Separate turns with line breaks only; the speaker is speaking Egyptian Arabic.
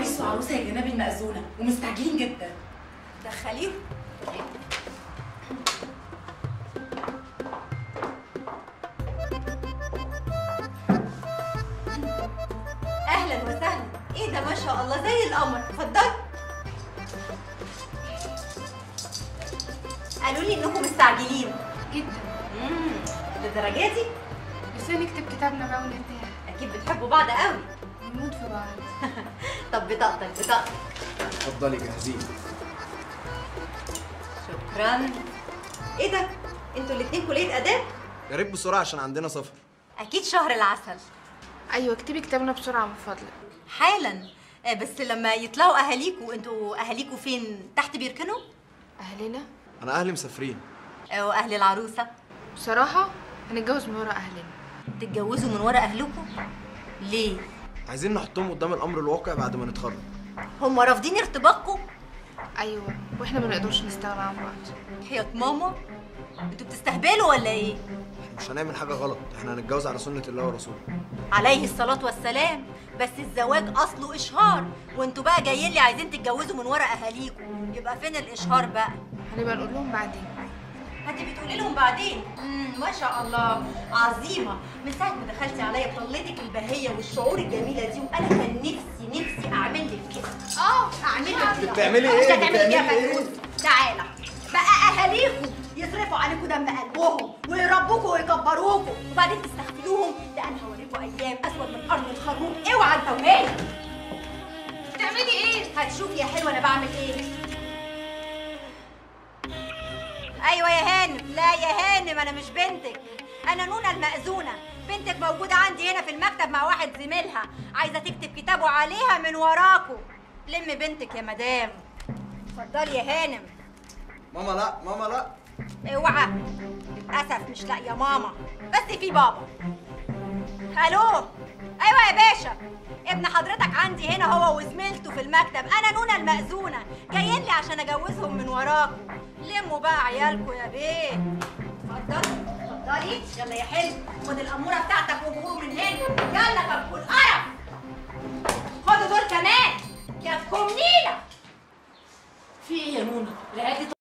عريس وعروسه يا جناب المأذونه ومستعجلين جدا
دخليهم اهلا وسهلا ايه ده ما شاء الله زي القمر اتفضلي قالوا لي انكم مستعجلين
جدا
امم للدرجه دي
بس نكتب كتابنا بقى ونرتاح
اكيد بتحبوا بعض قوي
ونموت في بعض
طب بطاقتك بطاقتك
اتفضلي جاهزين
شكرا ايه ده انتوا الاتنين كليه اداب
يا ريت بسرعه عشان عندنا سفر
اكيد شهر العسل
ايوه اكتبي كتابنا بسرعه من فضلك
حالا آه، بس لما يطلعوا اهاليكوا انتوا اهاليكوا فين تحت بيركنوا
اهلنا
انا اهلي مسافرين
آه، واهل العروسه
بصراحه هنتجوز من ورا اهلنا
تتجوزوا من ورا اهلكم ليه
عايزين نحطهم قدام الامر الواقع بعد ما نتخرج
هم رافضين ارتباطكم
ايوه واحنا ما نقدرش نستغنى عن بعض
حياة ماما انتوا بتستهبلوا ولا ايه
احنا مش هنعمل حاجه غلط احنا هنتجوز على سنه الله ورسوله
عليه الصلاة والسلام بس الزواج أصله إشهار وانتوا بقى جايين لي عايزين تتجوزوا من ورا أهاليكم يبقى فين الإشهار بقى
هنبقى نقول لهم بعدين
انت بتقولي لهم بعدين امم ما شاء الله عظيمه من ساعه ما دخلتي عليا بطلتك البهيه والشعور الجميله دي وانا كان نفسي نفسي اعمل لك كده اه اعمل لك كده
بتعملي
أنت
إيه؟
هتعملي ايه يا
بتعملي إيه؟
فيروز تعالى بقى اهاليكم يصرفوا عليكم دم قلبهم ويربوكوا ويكبروكوا وبعدين تستغفلوهم ده انا هوريكم ايام اسود من ارض الخروف اوعى انت وهي بتعملي ايه هتشوفي يا حلوه انا بعمل ايه ايوه يا هانم لا يا هانم انا مش بنتك انا نونا المأذونة بنتك موجودة عندي هنا في المكتب مع واحد زميلها عايزة تكتب كتابه عليها من وراكوا لم بنتك يا مدام اتفضلي يا هانم
ماما لا ماما لا
اوعى للاسف مش لاقيه ماما بس في بابا الو ايوه يا باشا ابن حضرتك عندي هنا هو وزميلته في المكتب انا نونا المأذونة جايين لي عشان اجوزهم من وراكم لموا بقى عيالكم يا بيه اتفضلي اتفضلي يلا يا حلو خد الاموره بتاعتك